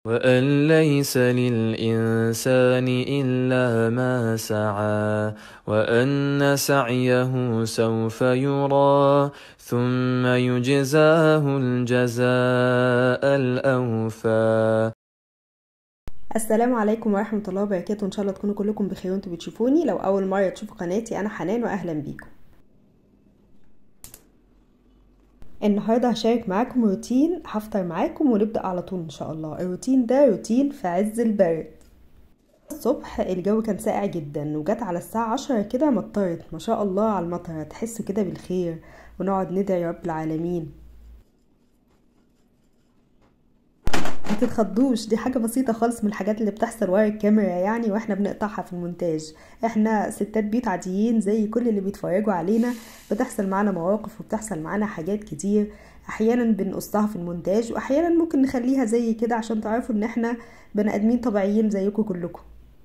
وأن ليس للإنسان إلا ما سعى وأن سعيه سوف يرى ثم يجزاه الجزاء الأوفى السلام عليكم ورحمة الله وبركاته إن شاء الله تكونوا كلكم بخير وانتوا بتشوفوني لو أول مرة تشوفوا قناتي أنا حنان وأهلا بيكم النهاردة هشارك معاكم روتين هفطر معاكم ونبدأ على طول إن شاء الله الروتين ده روتين في عز البرد الصبح الجو كان ساقع جدا وجت على الساعة عشرة كده مطرت ما شاء الله على المطر تحسوا كده بالخير ونقعد ندعي يا رب العالمين متتخضوش دي حاجة بسيطة خالص من الحاجات اللي بتحصل ورا الكاميرا يعني واحنا بنقطعها في المونتاج احنا ستات بيت عاديين زي كل اللي بيتفرجوا علينا بتحصل معانا مواقف وبتحصل معانا حاجات كتير احيانا بنقصها في المونتاج واحيانا ممكن نخليها زي كده عشان تعرفوا ان احنا بني ادمين طبيعيين زيكم كلكم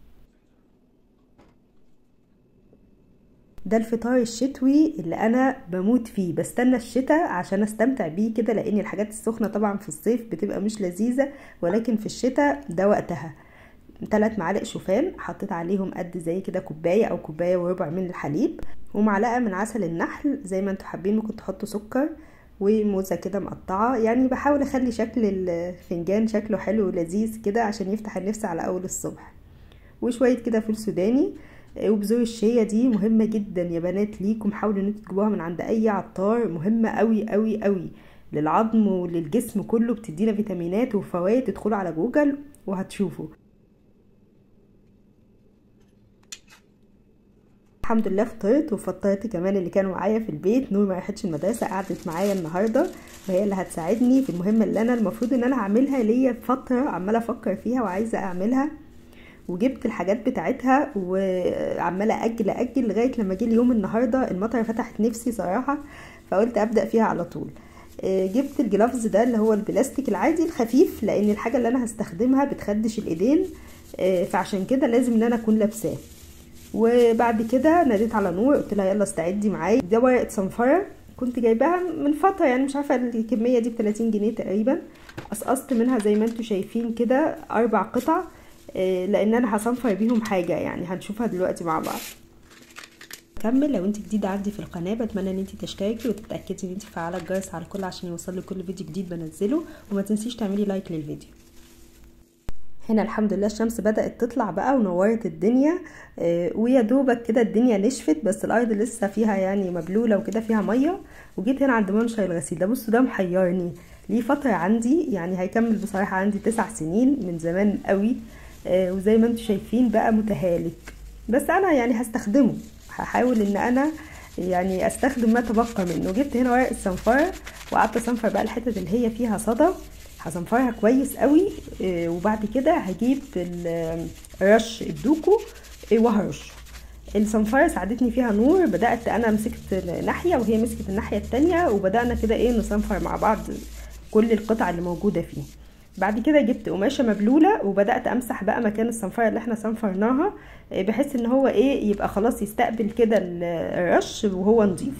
ده الفطار الشتوي اللي انا بموت فيه بستنى الشتاء عشان استمتع بيه كده لان الحاجات السخنه طبعا في الصيف بتبقى مش لذيذه ولكن في الشتاء ده وقتها ثلاث معالق شوفان حطيت عليهم قد زي كده كوبايه او كوبايه وربع من الحليب ومعلقه من عسل النحل زي ما انتوا حابين ممكن تحطوا سكر وموزة كده مقطعة يعني بحاول اخلي شكل الفنجان شكله حلو ولذيذ كده عشان يفتح النفس على اول الصبح وشوية كده فول سوداني وبذور الشيا دي مهمة جدا يا بنات ليكم حاولوا ان انتوا تجيبوها من عند اي عطار مهمة قوي قوي قوي للعظم وللجسم كله بتدينا فيتامينات وفوائد تدخلوا على جوجل وهتشوفوا الحمد لله فطرت وفطرت كمان اللي كانوا معايا في البيت نور ما راحتش المدرسه قعدت معايا النهارده وهي اللي هتساعدني في المهمه اللي انا المفروض ان انا هعملها ليا فتره عماله افكر فيها وعايزه اعملها وجبت الحاجات بتاعتها وعماله اجل اجل لغايه لما جه اليوم النهارده المطره فتحت نفسي صراحه فقلت ابدا فيها على طول جبت الجلافز ده اللي هو البلاستيك العادي الخفيف لان الحاجه اللي انا هستخدمها بتخدش الايدين فعشان كده لازم ان انا اكون لابساه وبعد كده ناديت على نور قلت لها يلا استعدي معايا ده ورقه صنفره كنت جايباها من فتره يعني مش عارفه الكميه دي ب 30 جنيه تقريبا قصقصت منها زي ما انتم شايفين كده اربع قطع لان انا هصنفر بيهم حاجه يعني هنشوفها دلوقتي مع بعض كمل لو انت جديده عندي في القناه بتمنى ان انت تشتركي وتتاكدي ان انت فعاله الجرس على الكل عشان يوصل كل فيديو جديد بنزله وما تنسيش تعملي لايك للفيديو هنا الحمد لله الشمس بدأت تطلع بقى ونورت الدنيا آه ويا دوبك كده الدنيا نشفت بس الأرض لسه فيها يعني مبلولة وكده فيها مية وجيت هنا عند منشر الغسيل ده بصوا ده محيرني ليه فترة عندي يعني هيكمل بصراحة عندي تسع سنين من زمان قوي آه وزي ما انتم شايفين بقى متهالك بس أنا يعني هستخدمه هحاول ان أنا يعني استخدم ما تبقى منه جبت هنا ورق الصنفرة وقعدت اصنفر بقى الحتت اللي هي فيها صدى هصنفرها كويس قوي وبعد كده هجيب رش الدوكو وهرش الصنفرة ساعدتني فيها نور بدأت أنا مسكت ناحية وهي مسكت الناحية التانية وبدأنا كده إيه نصنفر مع بعض كل القطع اللي موجودة فيه بعد كده جبت قماشة مبلولة وبدأت أمسح بقى مكان الصنفرة اللي احنا صنفرناها بحيث ان هو ايه يبقى خلاص يستقبل كده الرش وهو نضيف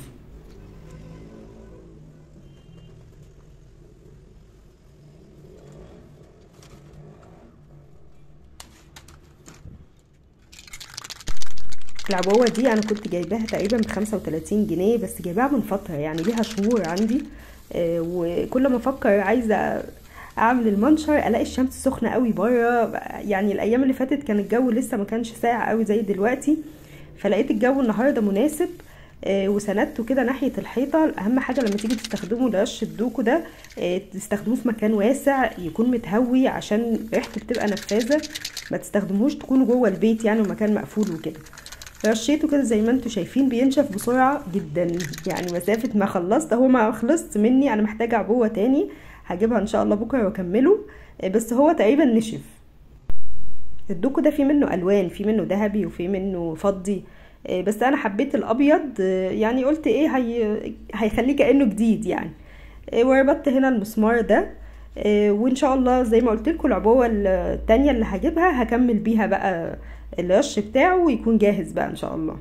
العبوة دي انا كنت جايباها تقريبا بخمسة وتلاتين جنيه بس جايباها من فترة يعني ليها شهور عندي آه وكل ما افكر عايزة اعمل المنشر الاقي الشمس سخنة قوي بره يعني الايام اللي فاتت كان الجو لسه ما كانش ساقع قوي زي دلوقتي فلقيت الجو النهاردة مناسب آه وسندته كده ناحية الحيطة اهم حاجة لما تيجي تستخدموا لرش الدوكو ده آه تستخدموه في مكان واسع يكون متهوي عشان ريحته بتبقى نفاذة ما تستخدموش تكونوا جوه البيت يعني ومكان مقفول وكده رشيته كده زي ما انتم شايفين بينشف بسرعة جدا يعني مسافة ما خلصت هو ما خلصت مني انا محتاجة عبوة تاني هجيبها ان شاء الله بكرة واكمله بس هو تقريبا نشف الدوكو ده في منه الوان في منه ذهبي وفي منه فضي بس انا حبيت الابيض يعني قلت ايه هي هيخليه كانه جديد يعني وربطت هنا المسمار ده وان شاء الله زي ما قلت لكم العبوه التانية اللي هجيبها هكمل بيها بقى الرش بتاعه ويكون جاهز بقى ان شاء الله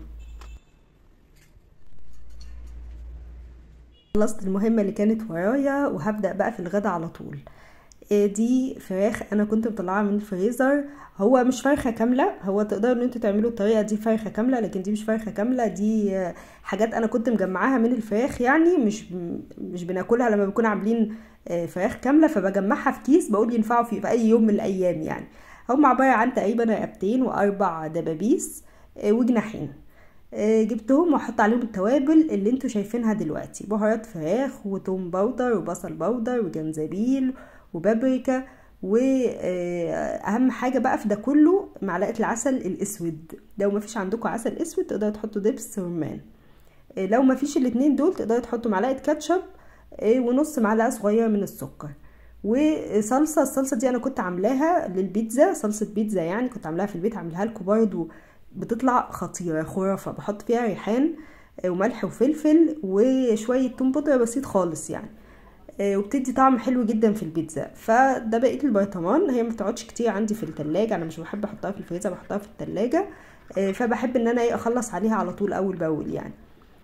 خلصت المهمة اللي كانت ورايا وهبدأ بقى في الغدا على طول آه، دي فراخ انا كنت مطلعاها من الفريزر هو مش فرخه كامله هو تقدروا ان انتوا تعملوا الطريقه دي فرخه كامله لكن دي مش فرخه كامله دي آه، حاجات انا كنت مجمعاها من الفراخ يعني مش مش بناكلها لما بنكون عاملين آه، فراخ كامله فبجمعها في كيس بقول ينفعوا في, في اي يوم من الايام يعني هم عباره عن تقريبا رقبتين واربع دبابيس آه، وجناحين آه، جبتهم واحط عليهم التوابل اللي انتوا شايفينها دلوقتي بهارات فراخ وتوم باودر وبصل باودر وجنزبيل وبابريكا واهم حاجه بقى في ده كله معلقه العسل الاسود لو مفيش عندكم عسل اسود تقدروا تحطوا دبس رمان آه، لو مفيش الاتنين دول تقدروا تحطوا معلقه كاتشب آه، ونص معلقه صغيره من السكر وصلصه الصلصه دي انا كنت عاملاها للبيتزا صلصه بيتزا يعني كنت عاملاها في البيت عاملاها لكم برضو بتطلع خطيره خرافه بحط فيها ريحان آه، وملح وفلفل وشويه توم بودره بسيط خالص يعني آه، وبتدي طعم حلو جدا في البيتزا فده بقيه البرطمان هي ما بتقعدش كتير عندي في التلاجة انا مش بحب احطها في الفريزر بحطها في التلاجة آه، فبحب ان انا ايه اخلص عليها على طول اول باول يعني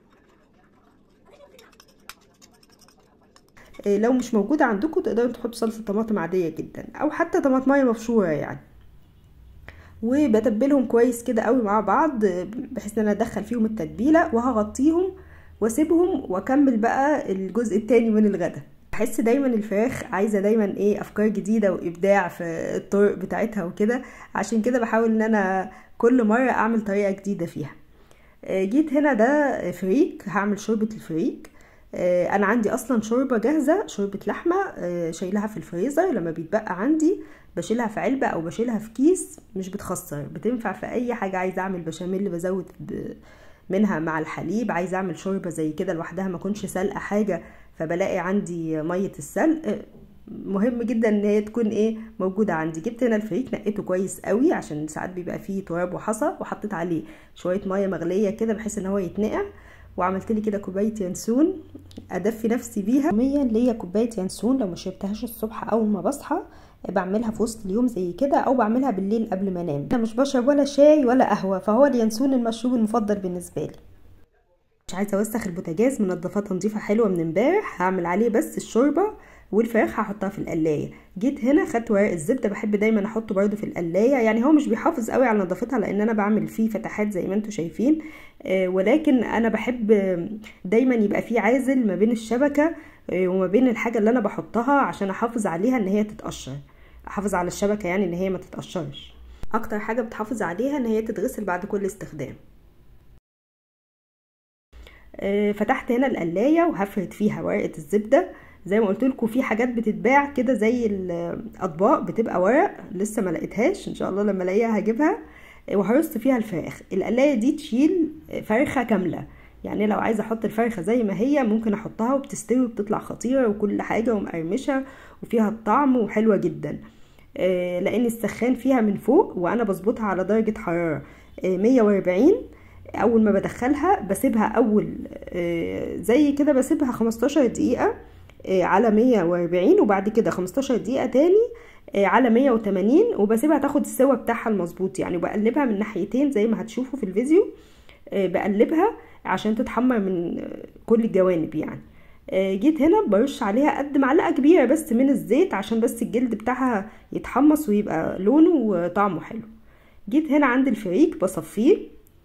آه، لو مش موجودة عندكم تقدروا تحطوا صلصة طماطم عادية جدا او حتى طماطمية مبشورة يعني وبتبلهم كويس كده قوي مع بعض آه، بحيث ان انا ادخل فيهم التتبيلة وهغطيهم واسيبهم واكمل بقى الجزء التاني من الغدا بحس دايما الفراخ عايزة دايما ايه افكار جديدة وابداع في الطرق بتاعتها وكده عشان كده بحاول ان انا كل مرة اعمل طريقة جديدة فيها آه، جيت هنا ده فريك هعمل شوربة الفريك آه، انا عندي اصلا شوربة جاهزة شوربة لحمة آه، شايلها في الفريزر لما بيتبقى عندي بشيلها في علبة او بشيلها في كيس مش بتخسر بتنفع في اي حاجة عايزة اعمل بشاميل بزود ب- منها مع الحليب عايزة اعمل شوربة زي كده لوحدها ما كنش سالقة حاجة فبلاقي عندي مية السلق آه، مهم جدا ان هي تكون ايه موجودة عندي جبت هنا الفريك نقيته كويس قوي عشان ساعات بيبقى فيه تراب وحصى وحطيت عليه شوية مية مغلية كده بحيث ان هو يتنقع وعملت لي كده كوبايه ينسون ادفي نفسي بيها يوميا ليا كوبايه ينسون لو ما شربتهاش الصبح اول ما بصحى بعملها في وسط اليوم زي كده او بعملها بالليل قبل ما انام انا مش بشرب ولا شاي ولا قهوه فهو اليانسون المشروب المفضل بالنسبه لي مش عايزه اوسخ البوتاجاز منضفاه تنظيفه حلوه من امبارح هعمل عليه بس الشوربه والفراخ هحطها في القلايه جيت هنا خدت ورق الزبده بحب دايما احطه برده في القلايه يعني هو مش بيحافظ قوي على نظافتها لان انا بعمل فيه فتحات زي ما انتم شايفين آه، ولكن انا بحب آه، دايما يبقى فيه عازل ما بين الشبكه آه، وما بين الحاجه اللي انا بحطها عشان احافظ عليها ان هي تتقشر احافظ على الشبكه يعني ان هي ما تتقشرش اكتر حاجه بتحافظ عليها ان هي تتغسل بعد كل استخدام آه، فتحت هنا القلايه وهفرد فيها ورقه الزبده زي ما قلت لكم في حاجات بتتباع كده زي الاطباق بتبقى ورق لسه ما لقيتهاش ان شاء الله لما الاقيها هجيبها آه، وهرص فيها الفراخ القلايه دي تشيل فرخه كامله يعني لو عايزه احط الفرخه زي ما هي ممكن احطها وبتستوي وبتطلع خطيره وكل حاجه ومقرمشه وفيها الطعم وحلوه جدا آه، لان السخان فيها من فوق وانا بظبطها على درجه حراره آه، 140 اول ما بدخلها بسيبها اول آه، زي كده بسيبها 15 دقيقه آه، على 140 وبعد كده 15 دقيقه تاني آه، على 180 وبسيبها تاخد السوا بتاعها المظبوط يعني بقلبها من ناحيتين زي ما هتشوفوا في الفيديو آه، بقلبها عشان تتحمر من آه، كل الجوانب يعني آه، جيت هنا برش عليها قد معلقه كبيره بس من الزيت عشان بس الجلد بتاعها يتحمص ويبقى لونه وطعمه حلو جيت هنا عند الفريك بصفيه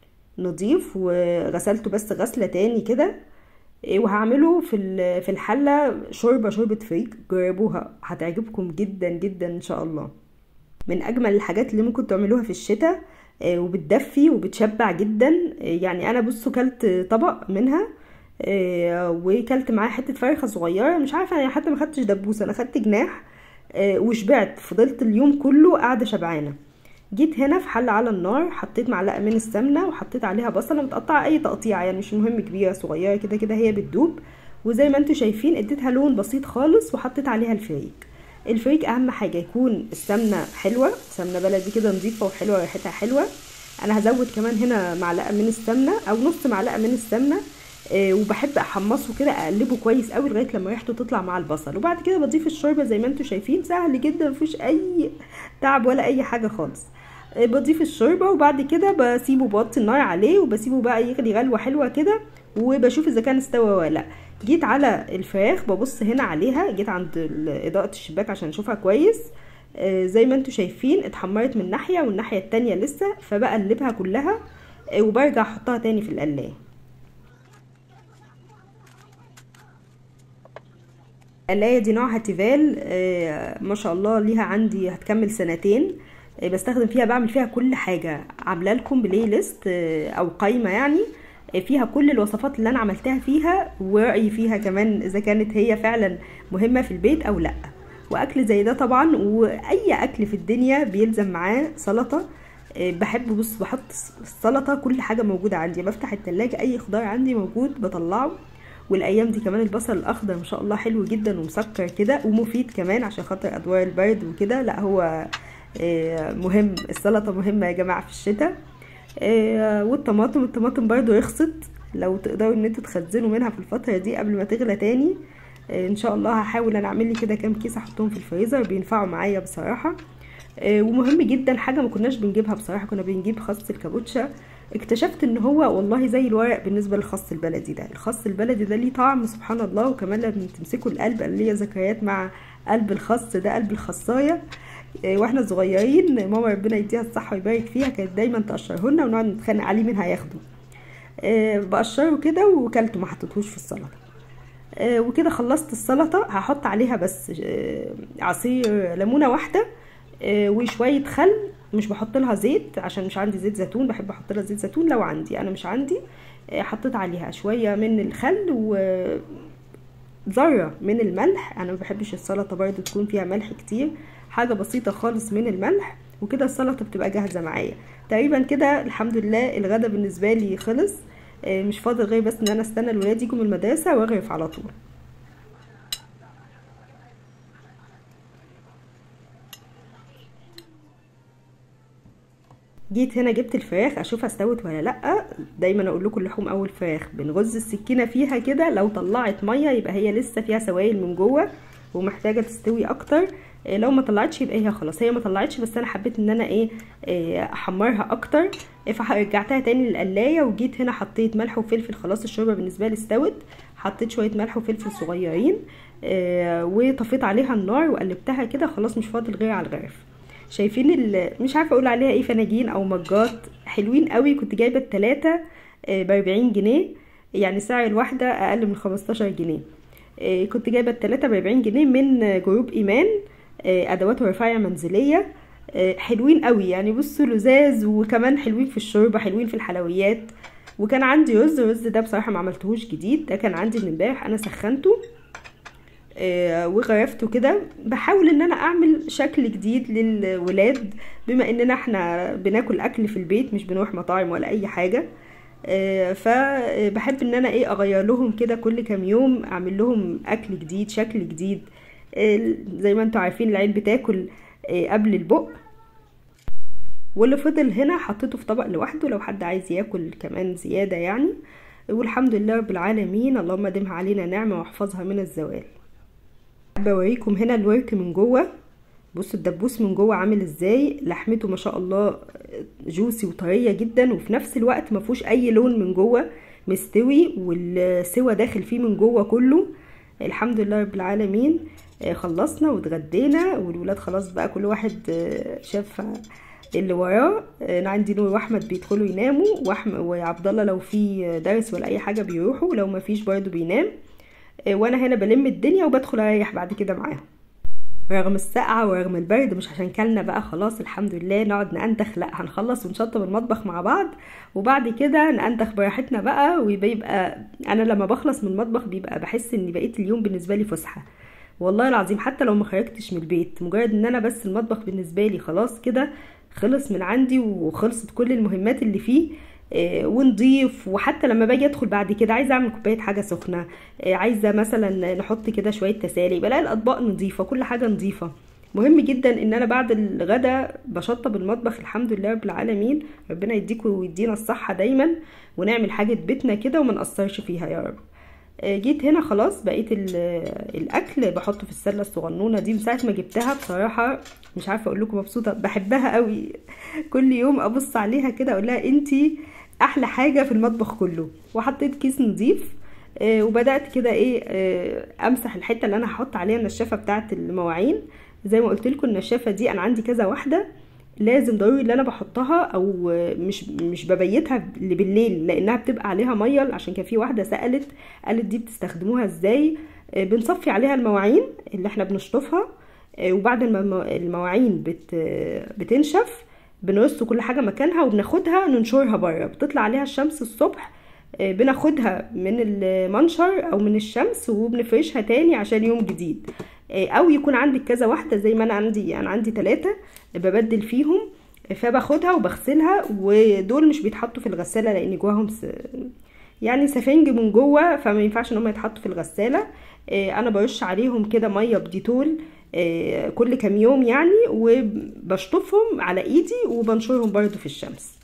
نضيف وغسلته بس غسله تاني كده إيه، وهعمله في ال- في الحله شوربه شوربه فريك جربوها هتعجبكم جدا جدا ان شاء الله من اجمل الحاجات اللي ممكن تعملوها في الشتاء آه، وبتدفي وبتشبع جدا آه، يعني انا بصوا كلت طبق منها آه، وكلت معاه حته فرخه صغيره مش عارفه يعني حتى ما خدتش دبوسه انا خدت جناح آه، وشبعت فضلت اليوم كله قاعده شبعانه جيت هنا في حله على النار حطيت معلقه من السمنه وحطيت عليها بصله متقطعه اي تقطيعه يعني مش مهم كبيره صغيره كده كده هي بتدوب وزي ما انتم شايفين اديتها لون بسيط خالص وحطيت عليها الفريك الفريك اهم حاجه يكون السمنه حلوه سمنه بلدي كده نظيفه وحلوه ريحتها حلوه انا هزود كمان هنا معلقه من السمنه او نص معلقه من السمنه آه، وبحب احمصه كده اقلبه كويس قوي لغايه لما ريحته تطلع مع البصل وبعد كده بضيف الشوربه زي ما انتم شايفين سهل جدا مفيش اي تعب ولا اي حاجه خالص آه، بضيف الشوربه وبعد كده بسيبه بوطي النار عليه وبسيبه بقى يغلي غلوه حلوه كده وبشوف اذا كان استوى ولا لا جيت على الفراخ ببص هنا عليها جيت عند اضاءة الشباك عشان اشوفها كويس آه زي ما انتوا شايفين اتحمرت من ناحية والناحية التانية لسه فبقلبها كلها آه وبرجع احطها تاني في القلاية القلاية دي نوعها تيفال آه ما شاء الله ليها عندي هتكمل سنتين آه بستخدم فيها بعمل فيها كل حاجة عاملة لكم بلاي ليست آه او قايمة يعني فيها كل الوصفات اللي انا عملتها فيها ورأيي فيها كمان اذا كانت هي فعلا مهمة في البيت او لا واكل زي ده طبعا واي اكل في الدنيا بيلزم معاه سلطة بحب بص بحط السلطة كل حاجة موجودة عندي بفتح التلاجة اي خضار عندي موجود بطلعه والايام دي كمان البصل الاخضر ما شاء الله حلو جدا ومسكر كده ومفيد كمان عشان خاطر ادوار البرد وكده لا هو مهم السلطة مهمة يا جماعة في الشتاء آه والطماطم الطماطم برضو رخصت لو تقدروا ان انتوا تخزنوا منها في الفترة دي قبل ما تغلى تاني آه ان شاء الله هحاول انا اعمل لي كده كام كيس احطهم في الفريزر بينفعوا معايا بصراحة آه ومهم جدا حاجة ما كناش بنجيبها بصراحة كنا بنجيب خس الكابوتشا اكتشفت ان هو والله زي الورق بالنسبة للخس البلدي ده الخس البلدي ده ليه طعم سبحان الله وكمان لما تمسكوا القلب انا ليا ذكريات مع قلب الخس ده قلب الخصايه واحنا صغيرين ماما ربنا يديها الصحه ويبارك فيها كانت دايما تقشره لنا ونقعد نتخانق عليه مين هياخده بقشره كده وكلته ما حطيتهوش في السلطه وكده خلصت السلطه هحط عليها بس عصير ليمونه واحده وشويه خل مش بحط لها زيت عشان مش عندي زيت زيتون بحب احط لها زيت زيتون لو عندي انا مش عندي حطيت عليها شويه من الخل و ذره من الملح انا ما بحبش السلطه برضو تكون فيها ملح كتير حاجه بسيطه خالص من الملح وكده السلطه بتبقى جاهزه معايا تقريبا كده الحمد لله الغدا بالنسبه لي خلص مش فاضل غير بس ان انا استنى الولاد يجوا من المدرسه واغرف على طول جيت هنا جبت الفراخ اشوفها استوت ولا لا دايما اقول لكم اللحوم اول فراخ بنغز السكينه فيها كده لو طلعت ميه يبقى هي لسه فيها سوائل من جوه ومحتاجه تستوي اكتر لو ما طلعتش يبقى هي خلاص هي ما طلعتش بس انا حبيت ان انا ايه احمرها اكتر فرجعتها تاني للقلايه وجيت هنا حطيت ملح وفلفل خلاص الشوربه بالنسبه لي استوت حطيت شويه ملح وفلفل صغيرين وطفيت عليها النار وقلبتها كده خلاص مش فاضل غير على الغرف شايفين مش عارفه اقول عليها ايه فناجين او مجات حلوين قوي كنت جايبه التلاتة باربعين جنيه يعني سعر الواحده اقل من خمستاشر جنيه كنت جايبه التلاتة باربعين جنيه من جروب ايمان ادوات ورفاية منزليه حلوين قوي يعني بصوا لزاز وكمان حلوين في الشوربه حلوين في الحلويات وكان عندي رز الرز ده بصراحه ما عملتهوش جديد ده كان عندي من امبارح انا سخنته آه وغرفته كده بحاول ان انا اعمل شكل جديد للولاد بما اننا احنا بناكل اكل في البيت مش بنروح مطاعم ولا اي حاجه آه فبحب ان انا ايه اغير لهم كده كل كام يوم اعمل لهم اكل جديد شكل جديد آه زي ما انتوا عارفين العيل بتاكل قبل البق واللي فضل هنا حطيته في طبق لوحده لو حد عايز ياكل كمان زياده يعني والحمد لله رب العالمين اللهم دمها علينا نعمه واحفظها من الزوال بوريكم هنا الورك من جوه بصوا الدبوس من جوه عامل ازاي لحمته ما شاء الله جوسي وطريه جدا وفي نفس الوقت ما فيهوش اي لون من جوه مستوي والسوى داخل فيه من جوه كله الحمد لله رب العالمين خلصنا واتغدينا والولاد خلاص بقى كل واحد شاف اللي وراه انا عندي نور واحمد بيدخلوا يناموا وعبد الله لو في درس ولا اي حاجه بيروحوا لو ما فيش برضه بينام وانا هنا بلم الدنيا وبدخل اريح بعد كده معاهم رغم السقعة ورغم البرد مش عشان كلنا بقى خلاص الحمد لله نقعد نأنتخ لا هنخلص ونشطب المطبخ مع بعض وبعد كده نأنتخ براحتنا بقى ويبقى انا لما بخلص من المطبخ بيبقى بحس ان بقيت اليوم بالنسبة لي فسحة والله العظيم حتى لو ما خرجتش من البيت مجرد ان انا بس المطبخ بالنسبة لي خلاص كده خلص من عندي وخلصت كل المهمات اللي فيه ونضيف وحتى لما باجي ادخل بعد كده عايزه اعمل كوبايه حاجه سخنه عايزه مثلا نحط كده شويه تسالي بلاقي الاطباق نظيفه كل حاجه نظيفه مهم جدا ان انا بعد الغدا بشطب المطبخ الحمد لله رب العالمين ربنا يديكم ويدينا الصحه دايما ونعمل حاجه بيتنا كده وما نقصرش فيها يا رب جيت هنا خلاص بقيت الاكل بحطه في السله الصغنونه دي من ساعه ما جبتها بصراحه مش عارفه اقول لكم مبسوطه بحبها قوي كل يوم ابص عليها كده اقول لها انتي احلى حاجه في المطبخ كله وحطيت كيس نظيف آه، وبدات كده ايه آه، امسح الحته اللي انا هحط عليها النشافه بتاعه المواعين زي ما قلت لكم النشافه دي انا عندي كذا واحده لازم ضروري اللي انا بحطها او آه، مش مش ببيتها اللي بالليل لانها بتبقى عليها ميه عشان كان في واحده سالت قالت دي بتستخدموها ازاي آه، بنصفي عليها المواعين اللي احنا بنشطفها آه، وبعد ما المو- المواعين بت بتنشف بنرص كل حاجه مكانها وبناخدها ننشرها بره بتطلع عليها الشمس الصبح آه، بناخدها من المنشر او من الشمس وبنفرشها تاني عشان يوم جديد آه، او يكون عندك كذا واحده زي ما انا عندي انا عندي ثلاثه ببدل فيهم آه، فباخدها وبغسلها ودول مش بيتحطوا في الغساله لان جواهم س... يعني سفنج من جوه فما ينفعش ان هم يتحطوا في الغساله آه، انا برش عليهم كده ميه بديتول آه، كل كام يوم يعني وبشطفهم على ايدي وبنشرهم برضو في الشمس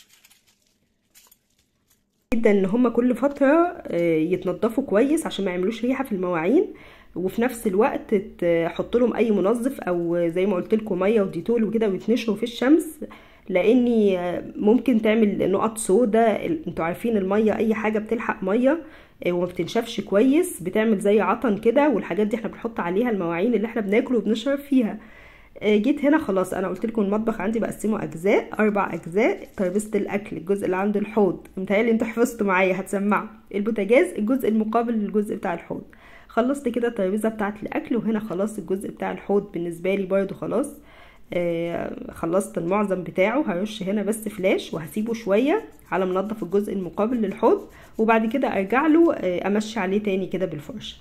جدا ان هما كل فتره آه، يتنضفوا كويس عشان ما يعملوش ريحه في المواعين وفي نفس الوقت تحط لهم اي منظف او زي ما قلت لكم ميه وديتول وكده ويتنشروا في الشمس لاني آه، ممكن تعمل نقط سودا انتوا عارفين الميه اي حاجه بتلحق ميه آه، وما بتنشفش كويس بتعمل زي عطن كده والحاجات دي احنا بنحط عليها المواعين اللي احنا بناكل وبنشرب فيها آه، جيت هنا خلاص انا قلت لكم المطبخ عندي بقسمه اجزاء اربع اجزاء ترابيزه الاكل الجزء اللي عند الحوض متهيألي انتوا حفظتوا معايا هتسمعوا البوتاجاز الجزء المقابل للجزء بتاع الحوض خلصت كده الترابيزه بتاعه الاكل وهنا خلاص الجزء بتاع الحوض بالنسبه لي برضو خلاص آه، خلصت المعظم بتاعه هرش هنا بس فلاش وهسيبه شويه على ما انضف الجزء المقابل للحوض وبعد كده ارجع له آه، امشي عليه تاني كده بالفرشه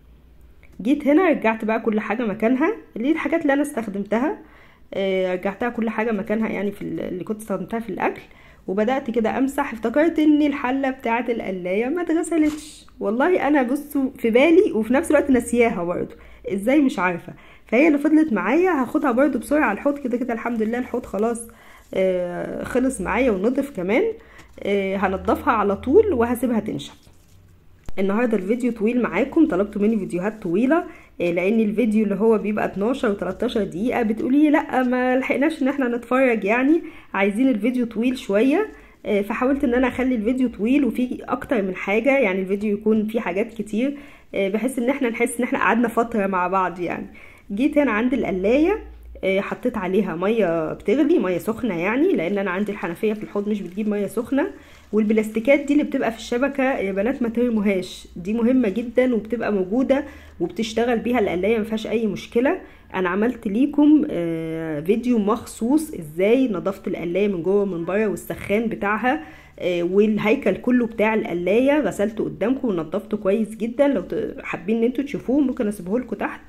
جيت هنا رجعت بقى كل حاجه مكانها اللي هي الحاجات اللي انا استخدمتها آه، رجعتها كل حاجه مكانها يعني في ال- اللي كنت استخدمتها في الاكل وبدات كده امسح افتكرت ان الحله بتاعه القلايه ما اتغسلتش والله انا بصوا في بالي وفي نفس الوقت ناسياها برضه ازاي مش عارفه فهي اللي فضلت معايا هاخدها برضه بسرعه على الحوض كده كده الحمد لله الحوض خلاص آه، خلص معايا ونضف كمان آه، هنضفها على طول وهسيبها تنشف النهارده الفيديو طويل معاكم طلبتوا مني فيديوهات طويله إيه، لان الفيديو اللي هو بيبقى 12 و13 دقيقه بتقولي لي لا ما لحقناش ان احنا نتفرج يعني عايزين الفيديو طويل شويه إيه، فحاولت ان انا اخلي الفيديو طويل وفيه اكتر من حاجه يعني الفيديو يكون فيه حاجات كتير إيه، بحيث ان احنا نحس ان احنا قعدنا فتره مع بعض يعني جيت هنا عند القلايه إيه، حطيت عليها ميه بتغلي ميه سخنه يعني لان انا عندي الحنفيه في الحوض مش بتجيب ميه سخنه والبلاستيكات دي اللي بتبقى في الشبكه يا بنات ما ترموهاش دي مهمه جدا وبتبقى موجوده وبتشتغل بيها القلايه ما فيهاش اي مشكله انا عملت ليكم آه، فيديو مخصوص ازاي نظفت القلايه من جوه ومن بره والسخان بتاعها آه، والهيكل كله بتاع القلايه غسلته قدامكم ونضفته كويس جدا لو ت- حابين ان انتوا تشوفوه ممكن اسيبه لكم تحت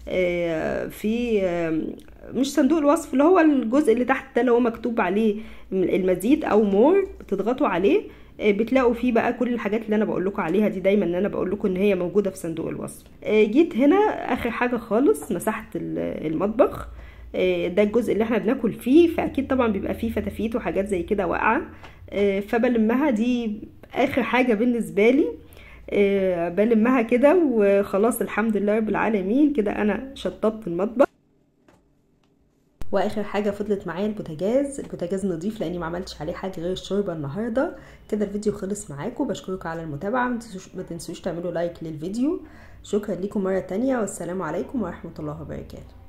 آه، في آه، مش صندوق الوصف اللي هو الجزء اللي تحت ده اللي هو مكتوب عليه المزيد او مور بتضغطوا عليه آه، بتلاقوا فيه بقى كل الحاجات اللي انا بقول لكم عليها دي دايما ان انا بقول لكم ان هي موجوده في صندوق الوصف آه، جيت هنا اخر حاجه خالص مسحت ال- المطبخ آه، ده الجزء اللي احنا بناكل فيه فاكيد طبعا بيبقى فيه فتافيت وحاجات زي كده واقعه آه، فبلمها دي اخر حاجه بالنسبه لي آه، بلمها كده وخلاص الحمد لله رب العالمين كده انا شطبت المطبخ واخر حاجه فضلت معايا البوتاجاز البوتاجاز نضيف لاني ما عملتش عليه حاجه غير الشوربه النهارده كده الفيديو خلص معاكم بشكركم على المتابعه ما تنسوش ما تنسوش تعملوا لايك للفيديو شكرا لكم مره تانية والسلام عليكم ورحمه الله وبركاته